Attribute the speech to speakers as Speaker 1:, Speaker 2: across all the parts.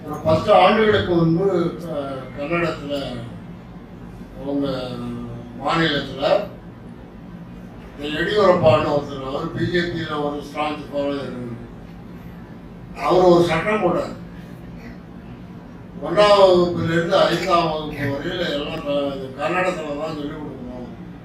Speaker 1: ஒரு பத்து ஆண்டுகளுக்கு முன்பு க- கன்னடத்துல அவங்க மாநிலத்துல இந்த எடியூரப்பான்னு ஒருத்தர் அவர் பிஜேபியில் ஒரு ஸ்ட்ராங் ஃபாலோவர் அவர் ஒரு சட்டம் போட்டார் ஒன்றாம் வகுப்பிலிருந்து ஐந்தாம் வகுப்பு வரையில எல்லாம் க- கன்னடத்துல தான் சொல்லிக் கொடுக்கணும்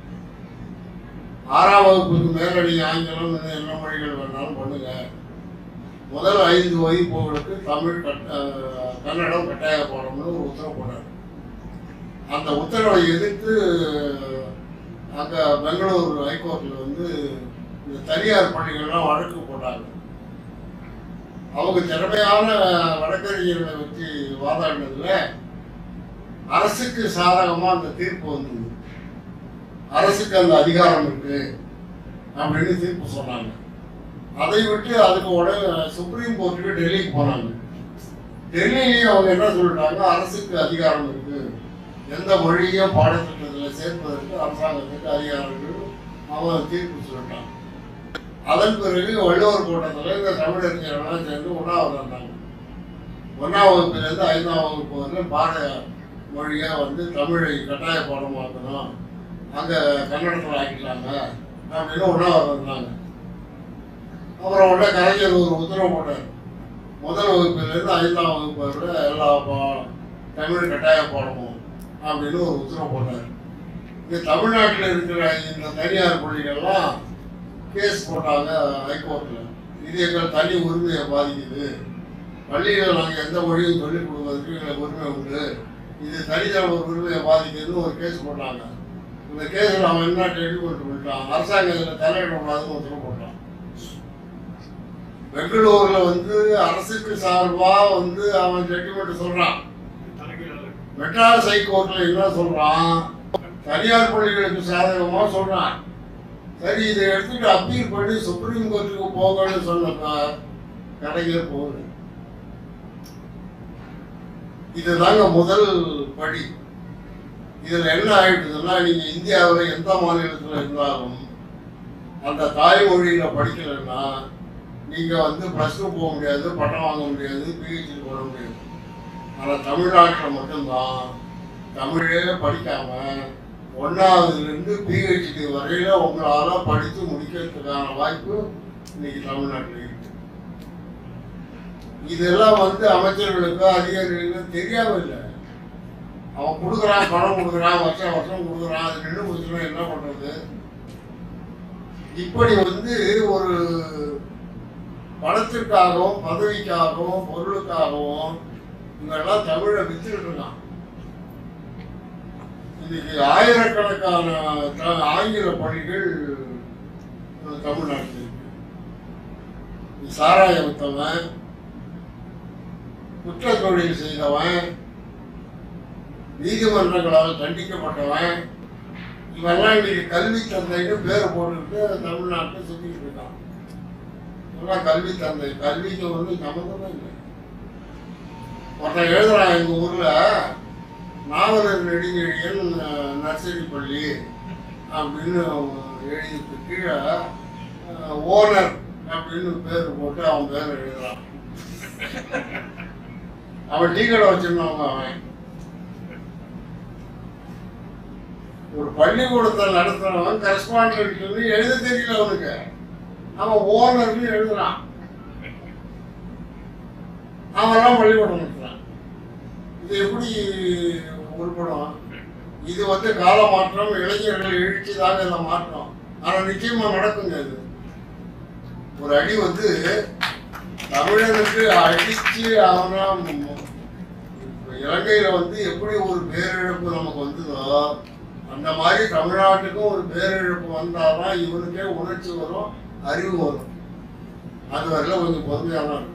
Speaker 1: ஆறாம் வகுப்புக்கு மேல நீங்க ஆங்கிலம் இன்னும் என்ன மொழிகள் வேணாலும் பண்ணுங்க முதல் ஐந்து வகுப்புகளுக்கு தமிழ் கட்- அஹ், கன்னடம் கட்டாயப்படணும்னு ஒரு உத்தரவு போட்டார் அந்த உத்தரவை எதிர்த்து அங்க பெங்களூர் ஹைகோர்ட்ல வந்து இந்த தனியார் பள்ளிகள்லாம் வழக்கு போட்டாங்க அவங்க திறமையான வழக்கறிஞர்களை வச்சு வாதாடினதுல அரசுக்கு சாதகமா அந்த தீர்ப்பு வந்தது அரசுக்கு அந்த அதிகாரம் இருக்கு அப்படின்னு தீர்ப்பு சொன்னாங்க அதை விட்டு அதுக்கு உடனே சுப்ரீம் கோர்ட்டுக்கு டெல்லிக்கு போனாங்க டெல்லியிலையும் அவங்க என்ன சொல்லிட்டாங்க அரசுக்கு அதிகாரம் இருக்கு எந்த மொழியும் பாடத்திட்டத்தில் சேர்ப்பதற்கு அரசாங்கத்துக்கு அதிகாரம் இருக்கு அவன் தீர்ப்பு சொல்லிட்டான் அதன் பிறகு வள்ளுவர் கூட்டத்தில் இந்த தமிழறிஞர்கள்லாம் சேர்ந்து ஒன்றாவது வந்தாங்க ஒன்றாம் வகுப்பிலேருந்து ஐந்தாம் வகுப்பு வந்து பாட மொழியாக வந்து தமிழை கட்டாய பாடமாக்கணும் அங்கே கன்னடத்தில் ஆக்கிட்டாங்க அப்படின்னு ஒன்றாவது வந்தாங்க அப்புறம் உடனே கலைஞர் ஒரு உத்தரவு போட்டார் முதல் வகுப்பிலிருந்து ஐந்தாம் வகுப்பு வரை எல்லா பா- தமிழ் கட்டாய பாடமும் அப்படின்னு ஒரு உத்தரவு போட்டார் இங்கே தமிழ்நாட்டில் இருக்கிற இந்த தனியார் பள்ளிகள்லாம் கேஸ் போட்டாங்க ஹைகோர்ட்டில் இது எங்கள் தனி உரிமையை பாதிக்குது பள்ளிகள் நாங்கள் எந்த மொழியும் சொல்லிக் கொடுக்கறதுக்கு எங்களுக்கு உரிமை உண்டு இது தனித்தனி உரிமையை பாதிக்குதுன்னு ஒரு கேஸ் போட்டாங்க இந்த கேஸில் அவன் என்ன டெலிமெண்ட் பண்ணிட்டான் அரசாங்கம் இதில் தலையிடக்கூடாதுன்னு உத்தரவு போட்டான் பெங்களூர்ல வந்து அரசுக்கு சார்பா வந்து அவன் ஜட்ஜ்மெண்ட் சொல்றான் மெட்ராஸ் ஹைகோர்ட்ல என்ன சொல்றான் தனியார் பள்ளிகளுக்கு சாதகமா சொல்றான் சரி இதை எடுத்துட்டு அப்பீல் பண்ணி சுப்ரீம் கோர்ட்டுக்கு போகணும்னு சொன்னப்ப கலைஞர் போகுது இதுதாங்க முதல் படி இதுல என்ன ஆயிடுதுன்னா நீங்க இந்தியாவில் எந்த மாநிலத்தில் இருந்தாலும் அந்த தாய்மொழியில படிக்கலைன்னா நீங்க வந்து ப்ளஸ் டூ போக முடியாது பட்டம் வாங்க முடியாது பிஹெச்டி போட முடியாது ஆனால் தமிழ்நாட்டில் மட்டும்தான் தமிழே படிக்காம ஒன்றாவதுலேருந்து பிஹெச்டி வரையில உங்களால படித்து முடிக்கிறதுக்கான வாய்ப்பு இன்னைக்கு தமிழ்நாட்டில் இருக்கு இதெல்லாம் வந்து அமைச்சர்களுக்கோ அதிகாரிகளுக்கோ தெரியாம இல்லை அவன் கொடுக்குறான் பணம் கொடுக்குறான் வருஷம் வருஷம் கொடுக்குறான் அது நின்று போச்சுன்னா என்ன பண்றது இப்படி வந்து ஒரு பணத்திற்காகவும் பதவிக்காகவும் பொருளுக்காகவும் இவெல்லாம் தமிழை வித்துக்கிட்டு இருக்கான் இன்னைக்கு ஆயிரக்கணக்கான த- ஆங்கில பள்ளிகள் அஹ், தமிழ்நாட்டில் இருக்கு நீ சாராயம் வித்தவன் குற்ற தொழில் செய்தவன் நீதிமன்றங்களால் தண்டிக்கப்பட்டவன் இவெல்லாம் இன்னைக்கு கல்வி தந்தைன்னு பேர் போட்டுக்கிட்டு தமிழ்நாட்டில் சுத்திக்கிட்டு இருக்கான் இதெல்லாம் கல்வி தந்தை கல்விக்கு வந்து சம்மந்தமே இல்லை ஒருத்தன் எழுதுறான் எங்க ஊர்ல நாவலர் நெடுஞ்செழியன் அஹ், நர்சரி பள்ளி அப்படின்னு எழுதிட்டு கீழே ஓனர் அப்படின்னு பேர் போட்டு அவன் பேர் எழுதுறான் அவன் டீ கடை வச்சிருந்தவங்க அவன் ஒரு பள்ளிக்கூடத்தை நடத்துறவன் கரஸ்பாண்டன்ட் சொல்லி எழுத தெரியல அவனுக்கு அவன் ஓனர்னு எழுதுறான் அவன்லாம் பள்ளிக்கூடம் நடத்துறான் இது எப்படி உருப்படும் இது வந்து கால மாற்றம் இளைஞர்கள் எழுச்சி தாங்க இந்த மாற்றம் ஆனா நிச்சயமா நடக்குங்க இது ஒரு அடி வந்து தமிழனுக்கு அடிச்சு அவனா இப்ப இலங்கையில வந்து எப்படி ஒரு பேரிழப்பு நமக்கு வந்ததோ அந்த மாதிரி தமிழ்நாட்டுக்கும் ஒரு பேரிழப்பு வந்தாதான் இவனுக்கே உணர்ச்சி வரும் அறிவு வரும் அது வரையில கொஞ்சம் பொறுமையாக தான் இருக்கும்